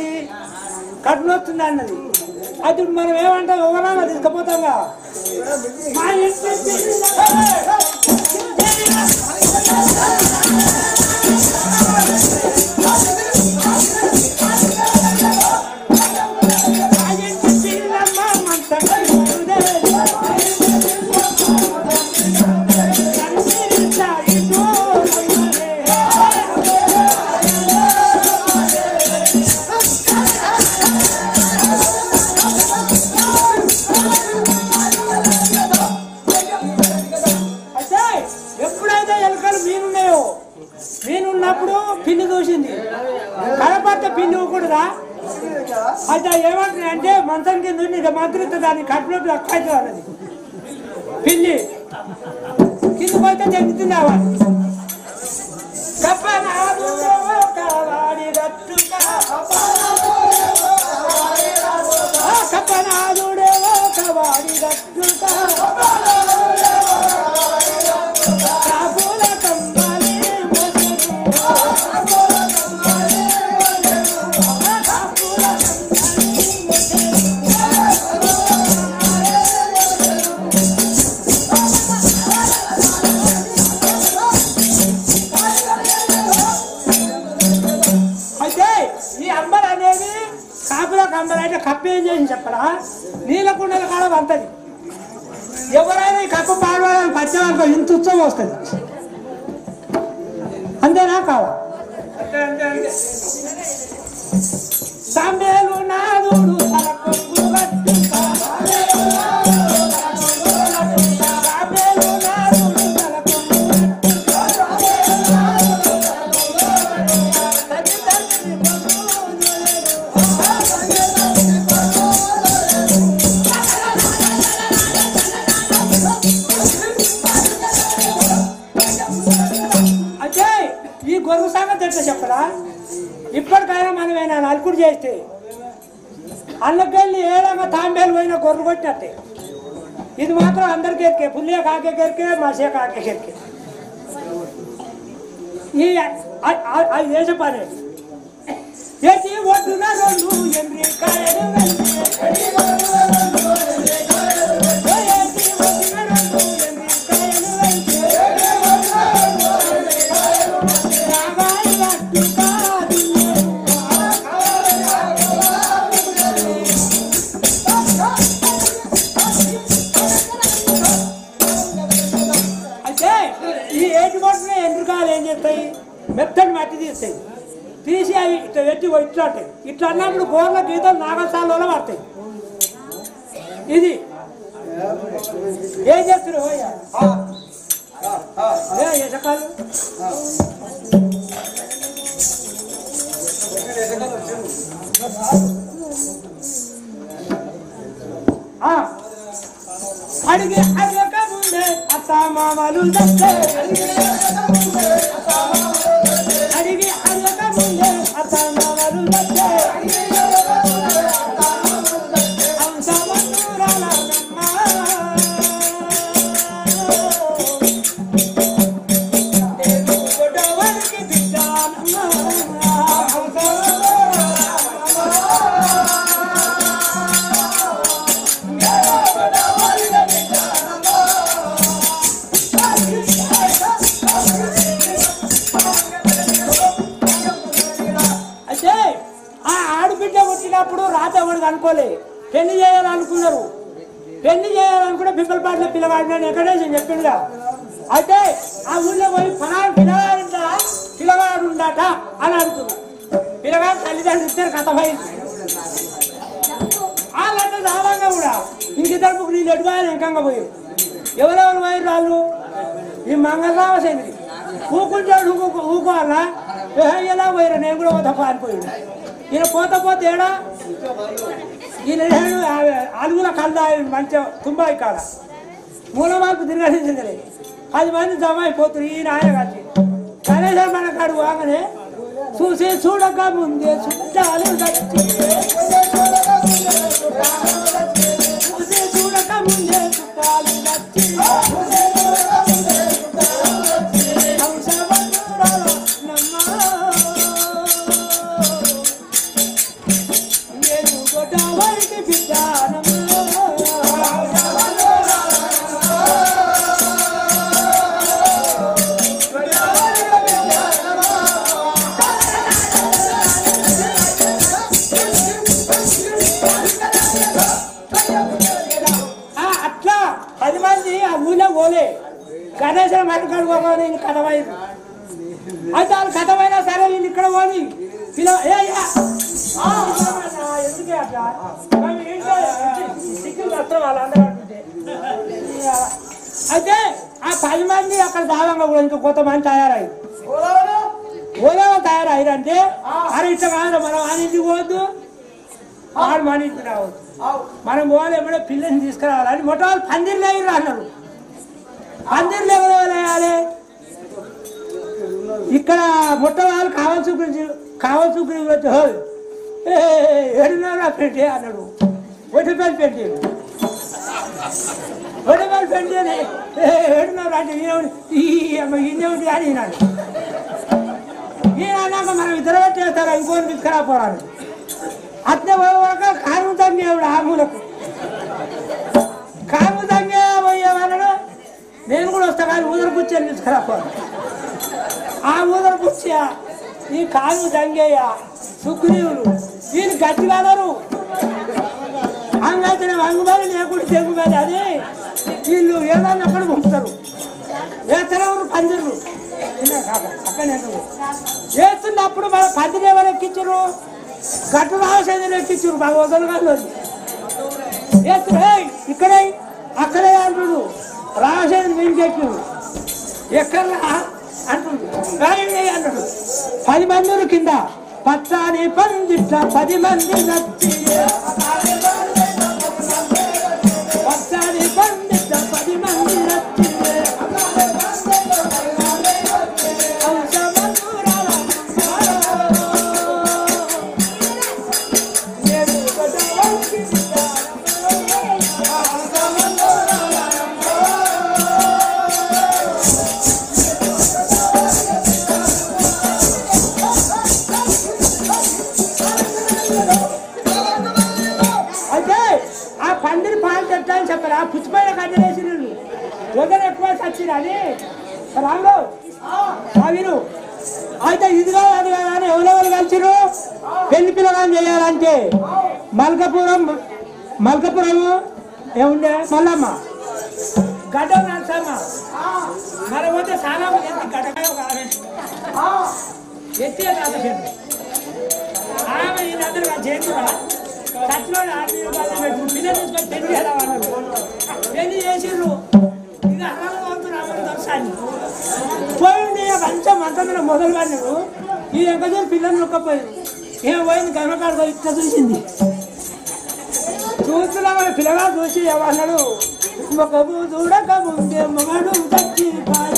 ఏమన్నది కడుపు వస్తుంది అన్నది అది ఇప్పుడు మనం ఏమంటాం ఎవరన్నా తీసుకుపోతాంగా మా ఇంటి మా ఇంటి పిల్లమ్మ మంచంగా ఉండే. అయితే ఎప్పుడైతే ఎలుకలు మీనున్నాయో మీనున్నప్పుడు పిన్ని చూసింది కనపడితే పిన్ని ఊకూడదా అయితే ఏమంటుంది అంటే మంచం కింద ఉంది ఇక మంత్రితో దాన్ని కడుపులో ఎక్కువ అవుతుంది అన్నది పిల్లి కింద పోతే జరుగుతుంది అవ్వాలి కప్పనాడు కావాడి రట్టుగా. ఆ కప్పనాదుడేవో కవాడి రట్టుగా. కాబూల కమ్మలి మొసలు. ఆ కాబూల కమ్మలి మొసలు. అయితే ఈ అంబర్ అనేది కాపులకు అంబర్ అంటే కప్ప ఏం చేసి చెప్పరా నీలకుండల కాలం అంతది ఎవరైనా ఈ కప్ప పాడవాలని పచ్చవరకు ఇంత ఉత్సవం వస్తుంది అంతేనా కావా సాంబేలు నాదుడు తలకొంగులు కట్టుతా. సాంబేలు నాదుడు తలకొంగులు అంటే ఈ గొర్రె సంగతి ఎట్లా చెప్పరా ఇప్పటికైనా మనం ఏమైనా నలుకుడు చేస్తే అన్నకెళ్ళి ఏడంగా తాంబేలు పోయిన గొర్రె కొట్టినట్టే ఇది మాత్రం అందరికీ ఎక్కే పుల్లియ కాకే కెరికే మసే కాకే కెరికే ఈ అ- అ- అది దేశ పని ఎట్టి ఒడ్డున రెండు ఎండ్రికాయలు వెళ్తే. ఎట్టి ఒడ్డున రెండు ఎండ్రికాయలు వెళ్తే. రాగాలు గట్టు కాదు. అయితే ఈ ఏటి కొట్టిన ఎండ్రికాయలు ఏం చేస్తాయి మెత్తని మట్టి తీస్తాయి తీసి అవి ఇట్లా ఎట్టి ఇట్లా ఉంటాయి ఇట్లా అన్నప్పుడు గోర్ల గీతలు నాగసాలలో పడతాయి ఇది ఏం చేస్తారు పోయ్యా ఏ ఎసకాలు ఆ, అడిగి అడగక ముందే అత్త మామలు దస్తే అడిగి అడగక ముందే అత్త మామలు దస్తే హంసవన్నూరాల నమ్మ. నేను గొడవలకి బిడ్డానమ్మ. హంసవన్నూరాల అయితే ఆ ఆడబిడ్డ పుట్టినప్పుడు రాత ఎవరికి అనుకోలే పెళ్లి చేయాలనుకున్నారు పెళ్లి చేయాలనుకుంటే పిప్పలపాటిలో పిల్లవాడిని వెంకటేశం చెప్పిండుగా అయితే ఆ ఊళ్ళో పోయి ఫలానా పిల్లవాడుందా పిల్లవాడు ఉండట అని అడుగుతుంది పిల్లగాడు తల్లిదండ్రులు ఇద్దరు కథమైంది వాళ్ళంటే దావంగా కూడా ఇంకిద్దరు ముగ్గురు నీళ్ళు ఎటుపోయాలి ఇంకంగా పోయి ఎవరెవరు పోయారు వాళ్ళు ఈ మంగళరామ సేంద్రి ఊకుంటాడు ఊకు ఊకోవాలా ఏ, ఎలా పోయారు నేను కూడా పోతా పారిపోయాడు ఈయన పోతా పోతే ఏడా ఈయన ఏడు అలుగుల కల్లా మంచిగా తుంబాయి కాడ మూల మార్పు తిరగడించలే పది మంది జమ అయిపోతున్నారు ఈయన ఆయన కలిసి కనీసం మన కాడు వాగనే చూసి చూడక ముందే చుట్టాలు దచ్చి. చూసి చూడక ముందే చుట్టాలు దచ్చి. హంసవన్నురాల నమ్మ. గొడ్డవారికి బిడ్డానమ్మా ఆ, అట్లా పది మంది ఆ ఊళ్ళో పోలే గణేశం మట్టుకడుకోమని నేను కథమైంది అయితే వాళ్ళు కథమైనా సరే వీళ్ళు ఇక్కడ పోని పిలవ ఏ అయ్యా. ఆ, పిలవమన్నా, ఎందుకే అట్లా మేము ఏంటో సిక్కులు వస్తాం వాళ్ళందరూ అంటుంటే. అయితే ఆ పది మంది అక్కడ దావంగా కూడా ఇంకా కొంతమంది తయారయ్యి ఓలేవో తయారయ్యారంటే అరే ఇట్లా కాదు మనం అని ఇంటికి పోవద్దు వాడు మన ఇంటికి రావద్దు మనం పోవాలి ఎప్పుడో పిల్లని తీసుకురావాలని మొట్ట వాళ్ళు పందిర్లు వేయరు అన్నారు పందిర్లు ఎవరు వేయాలి ఇక్కడ మొట్ట వాళ్ళు కావాల్సి గురించి కావాల్సి గురించి వచ్చి "హోయ్, ఏ ఏడున్నారా పెట్టి అన్నాడు ఒటిపల్లి పెట్టి ఒటిపల్లి పెట్టి అని "ఏ, ఏడున్నారా అంటే ఈయన ఈ అమ్మ ఈయన అని ఈనాడు ఈయన అన్నాక మనం ఇద్దరు పెట్టేస్తారా ఇంకోటి తీసుకురాపోరాను అట్నే పోయేవాక కారు తంగేవాడు ఆ మూలకు కారు తంగే పోయేవాడు నేను కూడా వస్తా కానీ ఊదర కూర్చొని తీసుకురాపోను ఆ ఊదర కూర్చో ఈ కాలు తంగేయ సుగ్రీవులు వీళ్ళు గట్టిగా అన్నారు అంగైతే వంగుబడి లేకుండా తెగుబడి అది వీళ్ళు ఏదన్నా అక్కడ పంపుతారు వేస్తారు పందిర్లు అక్కడే వేస్తున్నప్పుడు మన పందిరి ఎవరు ఎక్కించరు గట్టు రాసేది ఎక్కించరు బాగా వదలగాలి వేస్తారు ఇక్కడే అక్కడే అంటుడు రాసేది వెంకెక్కిరు ఎక్కడ అంటుండు రాయండి అంటాడు పది మంది కింద పచ్చాని పందిట్ల పది మంది నచ్చి పచ్చాని పందిట్ల పది మంది నచ్చి అయితే ఆ పందిరి పాలు చెట్టా అని చెప్పారు ఆ పుచ్చిపోయిన కట్టలేసి వదన ఎక్కువ చచ్చిరా అని రాములు ఆ వీరు అయితే ఇదిగా అది కదా అని ఎవరెవరు కలిసిరు పెళ్లి పిల్లగాని చేయాలంటే మల్కపురం మల్కపురం ఏముండే మల్లమ్మ గడ్డ నరసమ్మ మరి పోతే చాలా మంది ఎత్తి గడ్డకాయ ఒక ఆమె ఎత్తి తాత చెట్టు ఆమె వీళ్ళందరూ కలిసి చేతురా చచ్చినోడు ఆడపిల్ల బాధ పెట్టు పిల్లలు తీసుకొని పెళ్లి చేద్దాం అన్నారు పెళ్లి చేసిర్రు ఇక అలా అవుతున్నారు అమ్మని దర్శాన్ని పోయింది ఇక మంచం మంచం మొదలు పడినాడు ఈ ఎంకజోరు పిల్లలు నొక్కపోయింది ఏం పోయింది గర్వకాడు ఇట్లా చూసింది చూస్తున్నా మన పిల్లగా చూసి ఏమన్నాడు ముఖము చూడక ముందే మగడు చచ్చి పాయ